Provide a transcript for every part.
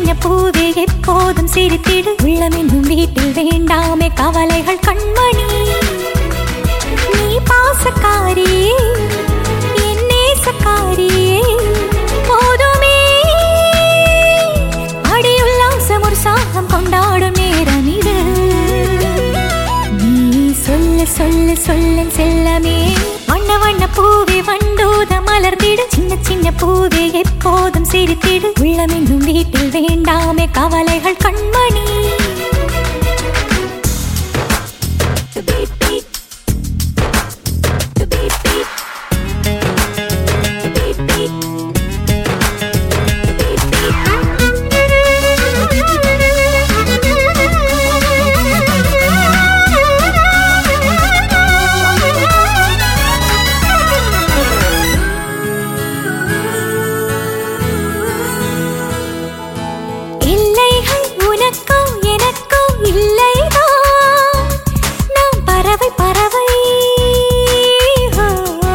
சின்ன பூவே எப்போதும் சிரித்திடு உள்ளமென்னும் வீட்டில் வேண்டாமே கவலைகள் கண்மணி நீ பாசக்காரியே என் நேசக்காரியே போதுமே அடி உல்லாசம் ஒரு சாகம் கொண்டாடும் நேரம் இது நீ சொல்ல சொல்ல சொல்ல செல்லமே வண்ண வண்ண பூவே வண்டூத மலர்ந்திடு சின்ன சின்ன பூவே எப்போதும் சிரித்திடு உள்ளமென்னும் வீட்டில் வேண்டாமே கவலைகள் கண்மணி இல்லைகள் உனக்கோ எனக்கோ இல்லைதான் நாம் பறவை பறவை ஹோ.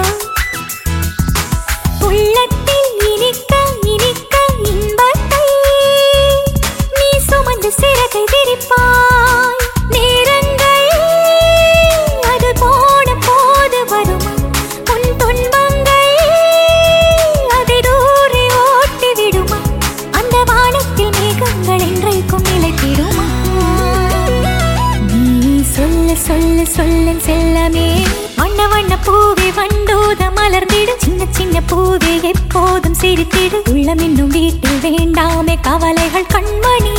உள்ளத்தில் இனிக்க இனிக்க இன்பத்தை நீ சுமந்து சிறகை விரிப்பாய் நேரங்கள் அது போன போது வருமா உன் துன்பங்கள் அதை தூரி ஓட்டி விடுமா அந்த வானத்தில் மேகங்கள் என்றைக்கும் நிலைத்திடுமா நீ சொல்ல சொல்ல சொல்ல செல்லமே வண்ண வண்ண பூவே வண்டூத மலர்ந்திடு சின்ன சின்ன பூவே எப்போதும் சிரித்திடு உள்ளம் இன்னும் வீட்டில் வேண்டாமே கவலைகள் கண்மணி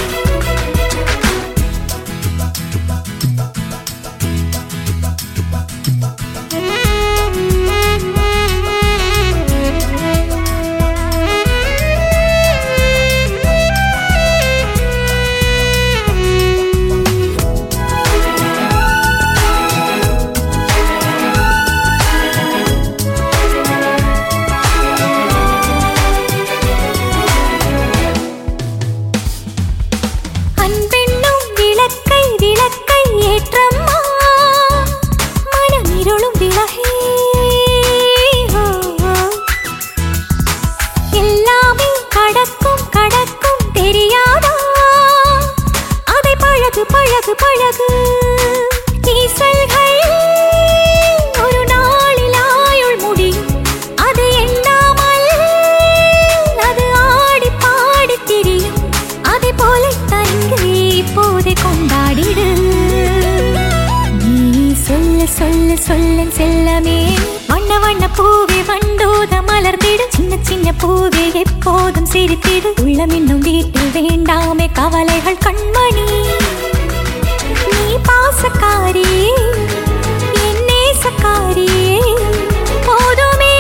அன்பென்னும் விளக்கை விளக்கை ஏற்றம்மா மனம் இருளும் விலகே ஓ, ஓ. எல்லாமே கடக்கும் கடக்கும் தெரியாதா அதை பழகு பழகு பழகு ஈசல்கள் ஒரு நாளில் ஆயுள் முடியும் அது எண்ணாமல் அது ஆடி பாடி திரியும் அதை போல தங்கு இப்போதை கொண்டாடிடு நீ சொல்ல சொல்ல சொல்ல செல்லமே வண்ண வண்ண பூவே வண்டூத மலர்ந்திடு சின்ன சின்ன பூவே எப்போதும் சிரித்திடு உள்ளம் இன்னும் வீட்டில் வேண்டாமே கவலைகள் கண்மணி நீ பாசக்காரியே என் நேசக்காரியே போதுமே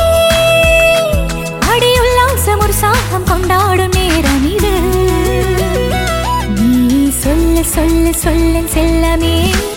அடி உல்லாசம் ஒரு சாகம் கொண்டாடும் நேரம் இது நீ சொல்ல சொல்ல சொல்ல செல்லமே